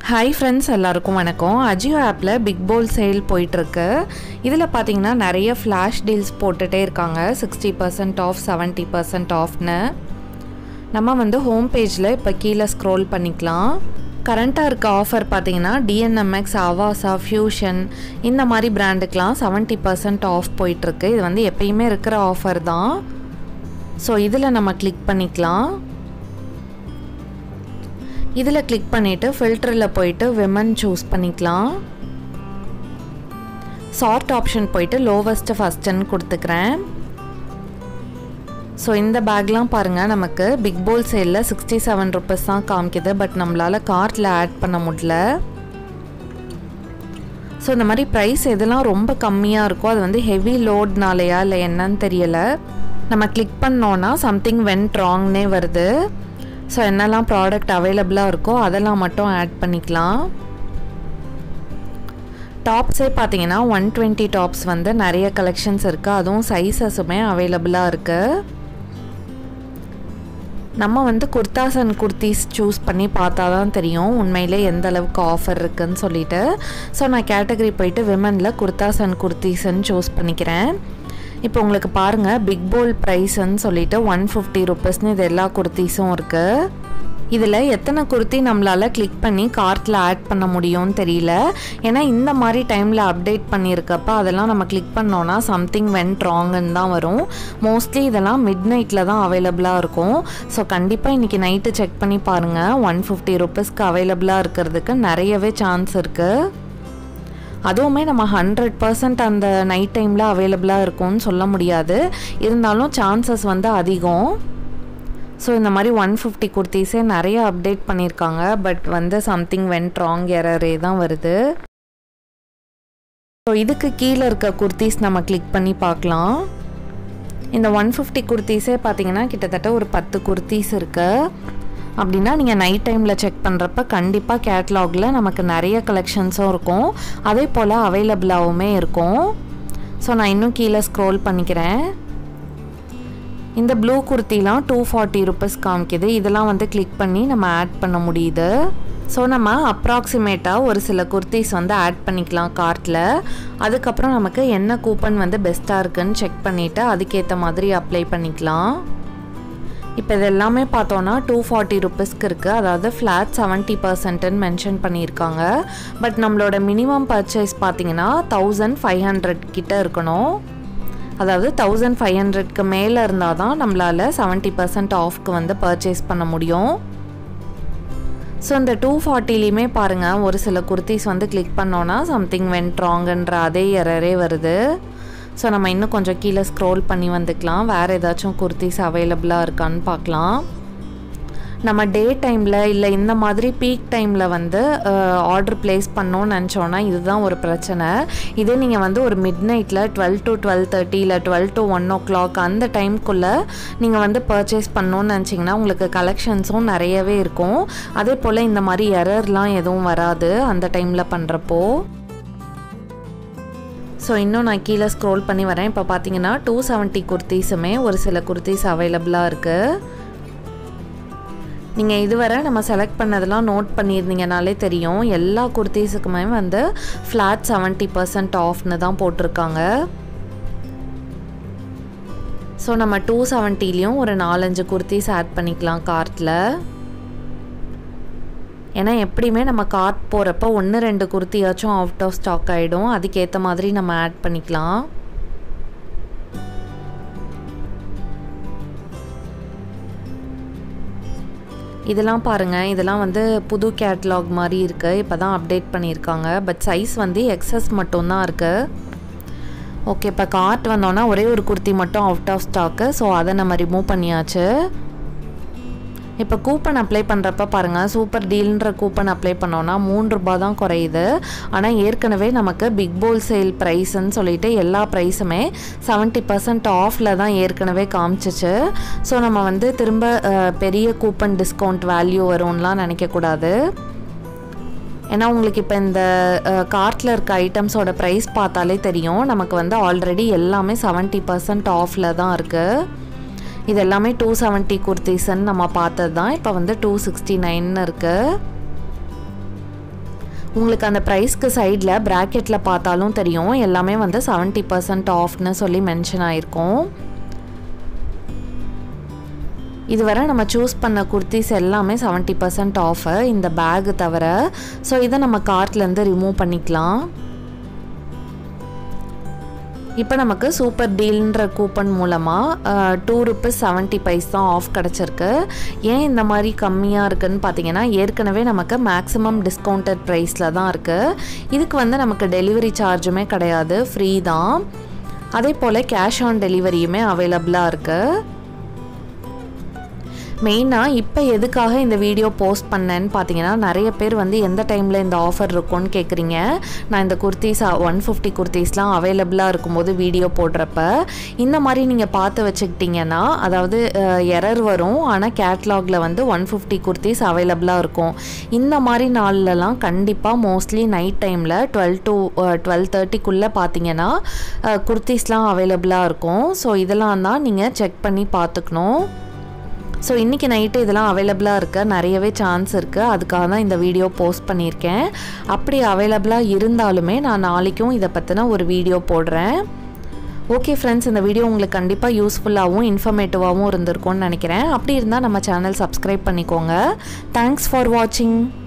hi friends எல்லாருக்கும் வணக்கம் அஜியோ ஆப்பில் பிக் போல் சேல் போயிட்டுருக்கு இதில் பார்த்தீங்கன்னா நிறைய ஃப்ளாஷ் டீல்ஸ் போட்டுகிட்டே இருக்காங்க sixty percent off seventy percent ஆஃப்னு நம்ம வந்து ஹோம் பேஜில் இப்போ கீழே ஸ்க்ரோல் பண்ணிக்கலாம் கரண்ட்டாக இருக்க ஆஃபர் பார்த்தீங்கன்னா டிஎன்எம்எக்ஸ் அவாசா ஃபியூஷன் இந்த மாதிரி பிராண்டுக்கெலாம் செவன்ட்டி பர்சன்ட் ஆஃப் போயிட்டுருக்கு இது வந்து எப்பயுமே இருக்கிற ஆஃபர் தான் ஸோ இதில் நம்ம கிளிக் பண்ணிக்கலாம் இதில் கிளிக் பண்ணிவிட்டு ஃபில்டரில் போயிட்டு விமன் சூஸ் பண்ணிக்கலாம் சார்ட் ஆப்ஷன் போயிட்டு லோவஸ்ட்டு ஃபஸ்ட்டுன்னு கொடுத்துக்கிறேன் ஸோ இந்த பேக்லாம் பாருங்கள் நமக்கு பிக் போல் சேலில் சிக்ஸ்டி செவன் ருபீஸ் தான் காமிக்குது பட் நம்மளால் கார்ட்டில் ஆட் பண்ண முடியல ஸோ இந்த மாதிரி ப்ரைஸ் எதெல்லாம் ரொம்ப கம்மியாக இருக்கோ அது வந்து ஹெவி லோட்னாலையா இல்லை என்னன்னு தெரியலை நம்ம கிளிக் பண்ணோன்னா சம்திங் வென்ட் ராங்னே வருது ஸோ என்னெல்லாம் ப்ராடக்ட் அவைலபிளாக இருக்கோ அதெல்லாம் மட்டும் ஆட் பண்ணிக்கலாம் டாப்ஸே பார்த்தீங்கன்னா ஒன் டுவெண்ட்டி டாப்ஸ் வந்து நிறைய கலெக்ஷன்ஸ் இருக்குது அதுவும் சைஸஸுமே அவைலபிளாக இருக்குது நம்ம வந்து குர்தாஸ் அண்ட் குர்த்திஸ் சூஸ் பண்ணி பார்த்தா தான் தெரியும் உண்மையிலே எந்த அளவுக்கு ஆஃபர் இருக்குன்னு சொல்லிட்டு ஸோ நான் கேட்டகரி போயிட்டு விமனில் குர்தாஸ் அண்ட் குர்த்திஸ்ன்னு சூஸ் பண்ணிக்கிறேன் இப்போ உங்களுக்கு பாருங்கள் பிக் போல் ப்ரைஸ்ன்னு சொல்லிட்டு ஒன் ஃபிஃப்டி ருபீஸ்னு இது எல்லா குர்த்திஸும் இருக்குது இதில் எத்தனை குர்த்தி நம்மளால் கிளிக் பண்ணி கார்ட்டில் ஆட் பண்ண முடியும்னு தெரியல ஏன்னா இந்த மாதிரி டைமில் அப்டேட் பண்ணியிருக்கப்ப அதெல்லாம் நம்ம கிளிக் பண்ணோன்னா சம்திங் வென்ட் ராங்குன்னு தான் வரும் மோஸ்ட்லி இதெல்லாம் மிட் நைட்டில் தான் அவைலபிளாக இருக்கும் ஸோ கண்டிப்பாக இன்றைக்கி நைட்டு செக் பண்ணி பாருங்கள் ஒன் ஃபிஃப்டி ருபீஸ்க்கு அவைலபிளாக இருக்கிறதுக்கு நிறையவே சான்ஸ் இருக்குது அதுவுமே நம்ம ஹண்ட்ரட் பர்சன்ட் அந்த நைட் டைமில் அவைலபிளாக இருக்கும்னு சொல்ல முடியாது இருந்தாலும் சான்சஸ் வந்து அதிகம் ஸோ இந்த மாதிரி ஒன் ஃபிஃப்டி குர்த்திஸே நிறைய அப்டேட் பண்ணியிருக்காங்க பட் வந்து சம்திங் வென்ட் ராங் எரரே தான் வருது ஸோ இதுக்கு கீழே இருக்க குர்த்திஸ் நம்ம கிளிக் பண்ணி பார்க்கலாம் இந்த ஒன் ஃபிஃப்டி குர்த்திஸே பார்த்தீங்கன்னா கிட்டத்தட்ட ஒரு பத்து குர்த்திஸ் இருக்குது அப்படின்னா நீங்கள் நைட் டைமில் செக் பண்ணுறப்ப கண்டிப்பாக கேட்லாகில் நமக்கு நிறைய கலெக்ஷன்ஸும் இருக்கும் அதே போல் அவைலபிளாகவுமே இருக்கும் ஸோ நான் இன்னும் கீழே ஸ்க்ரோல் பண்ணிக்கிறேன் இந்த ப்ளூ குர்த்திலாம் டூ ஃபார்ட்டி ருபீஸ் காமிக்குது இதெல்லாம் வந்து கிளிக் பண்ணி நம்ம ஆட் பண்ண முடியுது ஸோ நம்ம அப்ராக்சிமேட்டாக ஒரு சில குர்த்திஸ் வந்து ஆட் பண்ணிக்கலாம் கார்ட்டில் அதுக்கப்புறம் நமக்கு என்ன கூப்பன் வந்து பெஸ்ட்டாக இருக்குன்னு செக் பண்ணிவிட்டு அதுக்கேற்ற மாதிரி அப்ளை பண்ணிக்கலாம் இப்போ இது எல்லாமே பார்த்தோன்னா டூ ஃபார்ட்டி ருபீஸ்க்கு இருக்குது அதாவது ஃப்ளாட் செவன்ட்டி பர்சன்ட்டுன்னு மென்ஷன் பண்ணியிருக்காங்க பட் நம்மளோட மினிமம் பர்ச்சேஸ் பார்த்தீங்கன்னா தௌசண்ட் ஃபைவ் ஹண்ட்ரட் கிட்ட இருக்கணும் அதாவது தௌசண்ட் ஃபைவ் ஹண்ட்ரட்க்கு மேலே இருந்தால் தான் நம்மளால் செவன்ட்டி பர்சன்ட் ஆஃப்க்கு வந்து பர்ச்சேஸ் பண்ண முடியும் ஸோ இந்த டூ ஃபார்ட்டிலையுமே பாருங்கள் ஒரு சில குர்த்திஸ் வந்து கிளிக் பண்ணோன்னா சம்திங் வென்ட் ராங்குன்ற அதே எரரே வருது ஸோ நம்ம இன்னும் கொஞ்சம் கீழே ஸ்க்ரோல் பண்ணி வந்துக்கலாம் வேறு ஏதாச்சும் குர்த்திஸ் அவைலபிளாக இருக்கான்னு பார்க்கலாம் நம்ம டே டைமில் இல்லை இந்த மாதிரி பீக் டைமில் வந்து ஆர்டர் ப்ளேஸ் பண்ணோன்னு நினச்சோன்னா இதுதான் ஒரு பிரச்சனை இதே நீங்கள் வந்து ஒரு மிட் நைட்டில் டுவெல் டு டுவெல் தேர்ட்டி இல்லை twelve to one o'clock அந்த டைம்குள்ளே நீங்கள் வந்து பர்ச்சேஸ் பண்ணோன்னு நினச்சிங்கன்னா உங்களுக்கு கலெக்ஷன்ஸும் நிறையவே இருக்கும் அதே போல் இந்த மாதிரி எரர்லாம் எதுவும் வராது அந்த டைமில் பண்ணுறப்போ ஸோ இன்னும் நான் கீழே ஸ்க்ரோல் பண்ணி வரேன் இப்போ பார்த்தீங்கன்னா டூ செவன்ட்டி குர்த்திஸுமே ஒரு சில குர்த்திஸ் அவைலபிளாக இருக்குது நீங்கள் இதுவரை நம்ம செலக்ட் பண்ணதெல்லாம் நோட் பண்ணியிருந்தீங்கனாலே தெரியும் எல்லா குர்த்திஸுக்குமே வந்து ஃப்ளாட் செவன்ட்டி பர்சன்ட் ஆஃப்னு தான் போட்டிருக்காங்க ஸோ நம்ம டூ செவன்ட்டிலையும் ஒரு நாலஞ்சு குர்த்திஸ் ஆட் பண்ணிக்கலாம் கார்ட்டில் ஏன்னா எப்படியுமே நம்ம கார்ட் போகிறப்ப ஒன்று ரெண்டு குர்த்தியாச்சும் அவுட் ஆஃப் ஸ்டாக் ஆகிடும் அதுக்கேற்ற மாதிரி நம்ம ஆட் பண்ணிக்கலாம் இதெல்லாம் பாருங்கள் இதெல்லாம் வந்து புது கேட்லாக் மாதிரி இருக்குது இப்போ தான் அப்டேட் பண்ணியிருக்காங்க பட் சைஸ் வந்து எக்ஸஸ் மட்டும்தான் இருக்குது ஓகே இப்போ கார்ட் வந்தோன்னா ஒரே ஒரு குர்த்தி மட்டும் அவுட் ஆஃப் ஸ்டாக்கு ஸோ அதை நம்ம ரிமூவ் பண்ணியாச்சு இப்போ கூப்பன் அப்ளை பண்ணுறப்ப பாருங்கள் சூப்பர் டீல்ன்ற கூப்பன் அப்ளை பண்ணோன்னா மூணு ரூபா தான் குறையுது ஆனால் ஏற்கனவே நமக்கு பிக் போல் சேல் ப்ரைஸ்ன்னு சொல்லிட்டு எல்லா ப்ரைஸுமே செவன்ட்டி பர்சன்ட் ஆஃபில் தான் ஏற்கனவே காமிச்சிச்சு ஸோ நம்ம வந்து திரும்ப பெரிய கூப்பன் டிஸ்கவுண்ட் வேல்யூ வரும்லாம் நினைக்கக்கூடாது ஏன்னா உங்களுக்கு இப்போ இந்த கார்ட்டில் இருக்க ஐட்டம்ஸோட ப்ரைஸ் பார்த்தாலே தெரியும் நமக்கு வந்து ஆல்ரெடி எல்லாமே செவன்ட்டி பர்சன்ட் ஆஃபில் தான் இருக்குது இது எல்லாமே டூ செவன்ட்டி குர்த்திஸ்ன்னு நம்ம பார்த்தது தான் இப்போ வந்து டூ சிக்ஸ்டி நைன் இருக்குது உங்களுக்கு அந்த ப்ரைஸ்க்கு சைடில் ப்ராக்கெட்டில் பார்த்தாலும் தெரியும் எல்லாமே வந்து செவன்ட்டி பர்சன்ட் ஆஃப்னு சொல்லி மென்ஷன் ஆயிருக்கும் இதுவரை நம்ம சூஸ் பண்ண குர்த்திஸ் எல்லாமே செவன்ட்டி பர்சன்ட் ஆஃபு இந்த பேகு தவிர ஸோ இதை நம்ம கார்ட்லேருந்து ரிமூவ் பண்ணிக்கலாம் இப்போ நமக்கு சூப்பர் டீல்ன்ற கூப்பன் மூலமாக டூ ருப்பீஸ் செவன்ட்டி பைஸ் தான் ஆஃப் கிடச்சிருக்கு ஏன் இந்த மாதிரி கம்மியாக இருக்குன்னு பார்த்தீங்கன்னா ஏற்கனவே நமக்கு மேக்ஸிமம் டிஸ்கவுண்டட் ப்ரைஸில் தான் இருக்குது இதுக்கு வந்து நமக்கு டெலிவரி சார்ஜுமே கிடையாது ஃப்ரீ தான் அதே போல் கேஷ் ஆன் டெலிவரியுமே அவைலபிளாக இருக்குது மெயினாக இப்போ எதுக்காக இந்த வீடியோ போஸ்ட் பண்ணேன்னு பார்த்தீங்கன்னா நிறைய பேர் வந்து எந்த டைமில் இந்த ஆஃபர் இருக்கும்னு கேட்குறீங்க நான் இந்த குர்த்திஸ் ஒன் ஃபிஃப்டி குர்த்திஸ்லாம் அவைலபிளாக இருக்கும்போது வீடியோ போடுறப்ப இந்த மாதிரி நீங்கள் பார்த்து வச்சுக்கிட்டிங்கன்னா அதாவது எரர் வரும் ஆனால் கேட்லாகில் வந்து ஒன் ஃபிஃப்டி குர்த்திஸ் அவைலபிளாக இருக்கும் இந்த மாதிரி நாள்லலாம் கண்டிப்பாக மோஸ்ட்லி நைட் டைமில் டுவெல் டு டுவெல் தேர்ட்டிக்குள்ளே பார்த்தீங்கன்னா குர்த்திஸ்லாம் அவைலபிளாக இருக்கும் ஸோ இதெல்லாம் தான் நீங்கள் செக் பண்ணி பார்த்துக்கணும் ஸோ இன்றைக்கி நைட்டு இதெல்லாம் அவைலபிளாக இருக்க நிறையவே சான்ஸ் இருக்குது அதுக்காக தான் இந்த வீடியோ போஸ்ட் பண்ணியிருக்கேன் அப்படி அவைலபிளாக இருந்தாலுமே நான் நாளைக்கும் இதை பற்றின ஒரு வீடியோ போடுறேன் ஓகே ஃப்ரெண்ட்ஸ் இந்த வீடியோ உங்களுக்கு கண்டிப்பாக யூஸ்ஃபுல்லாகவும் இன்ஃபர்மேட்டிவாகவும் இருந்திருக்கும்னு நினைக்கிறேன் அப்படி இருந்தால் நம்ம சேனல் சப்ஸ்கிரைப் பண்ணிக்கோங்க தேங்க்ஸ் ஃபார் வாட்சிங்